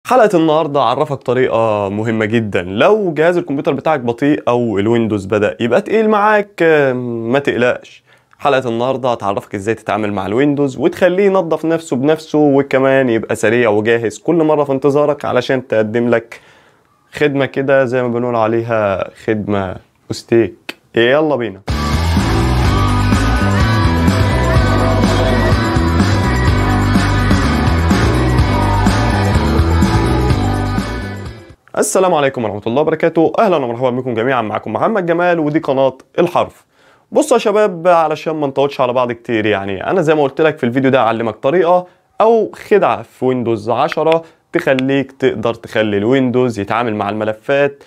حلقة النهاردة أعرفك طريقة مهمة جدا لو جهاز الكمبيوتر بتاعك بطيء أو الويندوز بدأ يبقى تقيل معاك آه، ما تقلقش حلقة النهاردة هتعرفك ازاي تتعامل مع الويندوز وتخليه ينظف نفسه بنفسه وكمان يبقى سريع وجاهز كل مرة في انتظارك علشان تقدم لك خدمة كده زي ما بنقول عليها خدمة وستيك يلا بينا السلام عليكم ورحمة الله وبركاته أهلا ومرحبا بكم جميعا معكم محمد جمال ودي قناة الحرف بصوا يا شباب علشان ما نطولش على بعض كتير يعني أنا زي ما قلت لك في الفيديو ده أعلمك طريقة أو خدعة في ويندوز 10 تخليك تقدر تخلي الويندوز يتعامل مع الملفات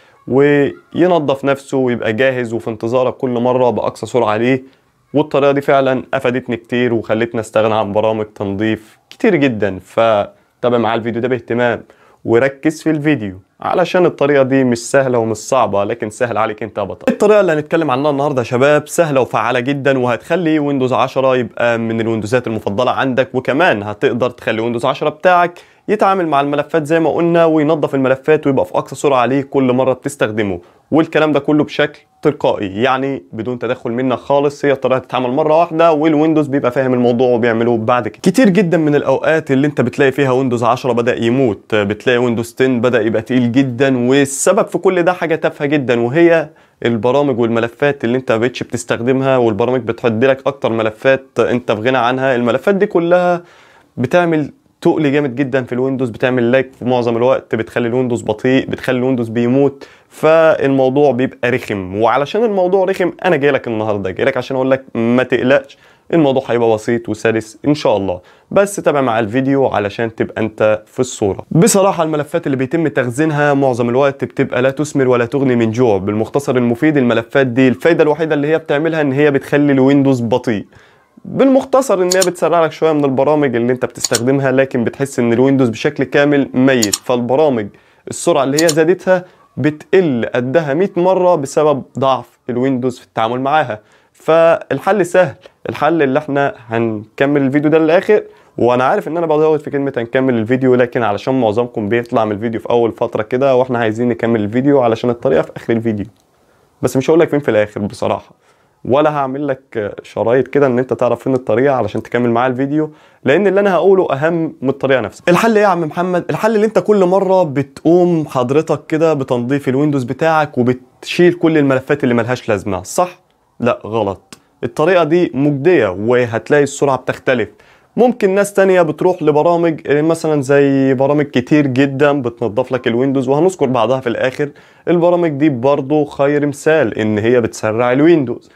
وينظف نفسه ويبقى جاهز وفي انتظارك كل مرة بأقصى سرعة ليه والطريقة دي فعلا أفادتني كتير وخلتني أستغنى عن برامج تنظيف كتير جدا فتابع معايا الفيديو ده باهتمام وركز في الفيديو علشان الطريقة دي مش سهلة ومش صعبة لكن سهل عليك انت يا بطل الطريقة اللي هنتكلم عنها النهاردة يا شباب سهلة وفعالة جدا وهتخلي ويندوز 10 يبقى من الويندوزات المفضلة عندك وكمان هتقدر تخلي ويندوز 10 بتاعك يتعامل مع الملفات زي ما قلنا وينظف الملفات ويبقى في اقصى سرعة عليه كل مرة بتستخدمه والكلام ده كله بشكل تلقائي يعني بدون تدخل منك خالص هي الطريقه تتعمل مره واحده والويندوز بيبقى فاهم الموضوع وبيعمله بعد كده كتير جدا من الاوقات اللي انت بتلاقي فيها ويندوز 10 بدا يموت بتلاقي ويندوز 10 بدا يبقى تقيل جدا والسبب في كل ده حاجه تافهه جدا وهي البرامج والملفات اللي انت مبقتش بتستخدمها والبرامج بتحد لك اكتر ملفات انت في غنى عنها الملفات دي كلها بتعمل تقل جامد جدا في الويندوز بتعمل لاج في معظم الوقت بتخلي الويندوز بطيء بتخلي الويندوز بيموت فالموضوع بيبقى رخم وعلشان الموضوع رخم انا جاي لك النهارده جاي لك عشان اقول لك ما تقلقش الموضوع هيبقى بسيط وسلس ان شاء الله بس تابع مع الفيديو علشان تبقى انت في الصوره بصراحه الملفات اللي بيتم تخزينها معظم الوقت بتبقى لا تثمر ولا تغني من جوع بالمختصر المفيد الملفات دي الفايده الوحيده اللي هي بتعملها ان هي بتخلي الويندوز بطيء بالمختصر ان هي بتسرع لك شويه من البرامج اللي انت بتستخدمها لكن بتحس ان الويندوز بشكل كامل ميت فالبرامج السرعه اللي هي زادتها بتقل قدها 100 مره بسبب ضعف الويندوز في التعامل معاها فالحل سهل الحل اللي احنا هنكمل الفيديو ده للاخر وانا عارف ان انا بزود في كلمه هنكمل الفيديو لكن علشان معظمكم بيطلع من الفيديو في اول فتره كده واحنا عايزين نكمل الفيديو علشان الطريقه في اخر الفيديو بس مش هقول لك فين في الاخر بصراحه ولا هعمل لك شرايط كده ان انت تعرف فين الطريقه علشان تكمل معايا الفيديو لان اللي انا هقوله اهم من الطريقه نفسها الحل ايه يا عم محمد الحل اللي انت كل مره بتقوم حضرتك كده بتنظيف الويندوز بتاعك وبتشيل كل الملفات اللي ملهاش لازمه صح لا غلط الطريقه دي مجديه وهتلاقي السرعه بتختلف ممكن ناس تانية بتروح لبرامج مثلا زي برامج كتير جدا بتنظف لك الويندوز وهنذكر بعضها في الاخر البرامج دي برضو خير مثال ان هي بتسرع الويندوز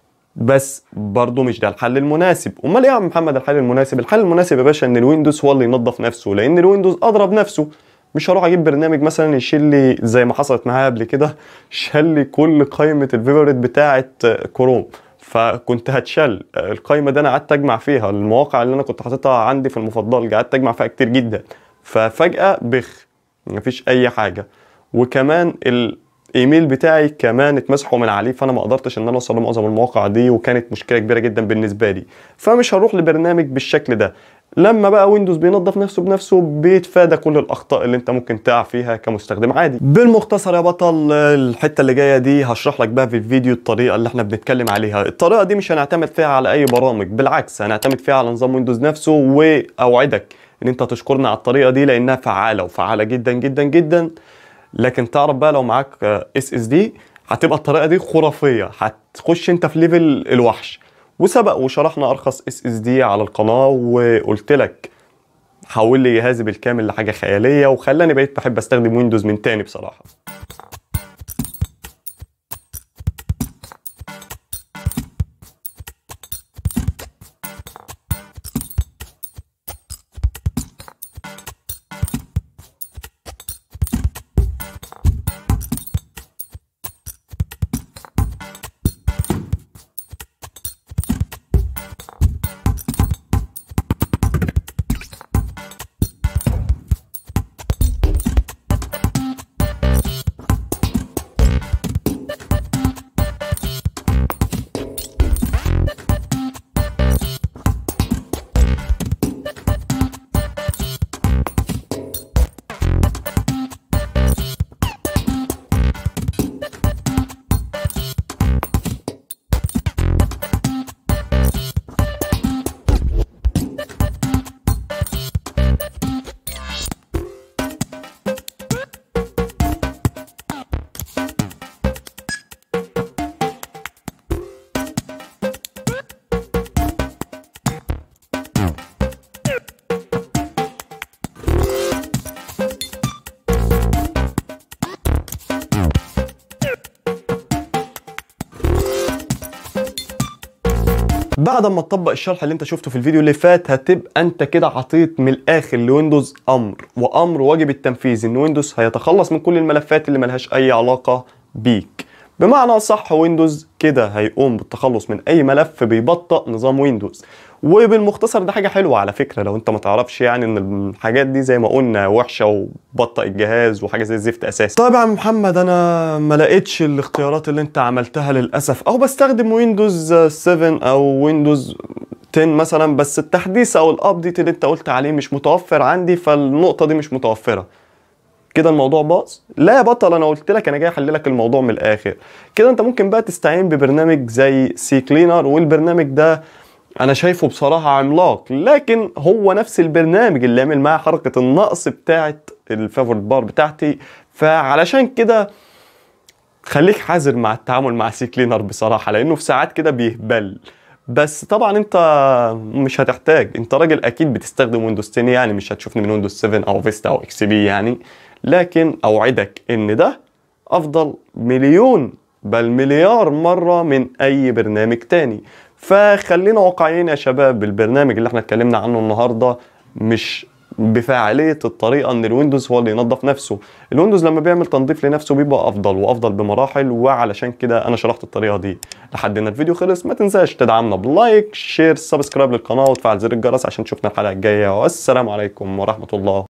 بس برضه مش ده الحل المناسب امال ايه يا عم محمد الحل المناسب الحل المناسب يا باشا ان الويندوز هو اللي ينظف نفسه لان الويندوز اضرب نفسه مش هروح اجيب برنامج مثلا يشيل لي زي ما حصلت معايا قبل كده شال لي كل قائمه الفيفوريت بتاعه كروم فكنت هتشل القائمه دي انا قعدت اجمع فيها المواقع اللي انا كنت حاططها عندي في المفضل قعدت اجمع فيها كتير جدا ففجاه بخ مفيش اي حاجه وكمان ال الايميل بتاعي كمان اتمسحوا من عليه فانا ما قدرتش ان انا اوصل لمعظم المواقع دي وكانت مشكله كبيره جدا بالنسبه لي فمش هروح لبرنامج بالشكل ده لما بقى ويندوز بينظف نفسه بنفسه بيتفادى كل الاخطاء اللي انت ممكن تقع فيها كمستخدم عادي بالمختصر يا بطل الحته اللي جايه دي هشرح لك بقى في الفيديو الطريقه اللي احنا بنتكلم عليها الطريقه دي مش هنعتمد فيها على اي برامج بالعكس هنعتمد فيها على نظام ويندوز نفسه واوعدك ان انت تشكرني على الطريقه دي لانها فعاله وفعاله جدا جدا جدا لكن تعرف بقى لو معاك اس اس دي هتبقى الطريقه دي خرافيه هتخش انت في ليفل الوحش وسبق وشرحنا ارخص اس اس دي على القناه وقلت لك حول لي جهازي بالكامل لحاجه خياليه وخلاني بقيت بحب استخدم ويندوز من تاني بصراحه بعد ما تطبق الشرح اللي انت شفته في الفيديو اللي فات هتبقى انت كده عطيت من الاخر لويندوز امر وامر واجب التنفيذ ان ويندوز هيتخلص من كل الملفات اللي ملهاش اي علاقه بيك بمعنى صح ويندوز كده هيقوم بالتخلص من اي ملف بيبطئ نظام ويندوز وبالمختصر ده حاجه حلوه على فكره لو انت ما تعرفش يعني ان الحاجات دي زي ما قلنا وحشه وبطئ الجهاز وحاجه زي الزفت اساسا طيب يا عم محمد انا ما لقيتش الاختيارات اللي انت عملتها للاسف او بستخدم ويندوز 7 او ويندوز 10 مثلا بس التحديث او الابديت اللي انت قلت عليه مش متوفر عندي فالنقطه دي مش متوفره كده الموضوع باظ لا يا بطل انا قلت لك انا جاي احل لك الموضوع من الاخر كده انت ممكن بقى تستعين ببرنامج زي سي كلينر والبرنامج ده انا شايفه بصراحه عملاق لكن هو نفس البرنامج اللي عمل معاه حركه النقص بتاعه الفيفورت بار بتاعتي فعلشان كده خليك حذر مع التعامل مع سي كلينر بصراحه لانه في ساعات كده بيهبل بس طبعا انت مش هتحتاج انت راجل اكيد بتستخدم ويندوز 10 يعني مش هتشوفني من ويندوز 7 او فيستا او اكس بي يعني لكن اوعدك ان ده افضل مليون بل مليار مرة من اي برنامج تاني فخلينا واقعيين يا شباب البرنامج اللي احنا اتكلمنا عنه النهاردة مش بفاعلية الطريقة ان الويندوز هو اللي ينظف نفسه الويندوز لما بيعمل تنظيف لنفسه بيبقى افضل وافضل بمراحل وعلشان كده انا شرحت الطريقة دي لحد هنا الفيديو خلص ما تنساش تدعمنا بلايك شير سبسكرايب للقناة وتفعل زر الجرس عشان تشوفنا الحلقة الجاية والسلام عليكم ورحمة الله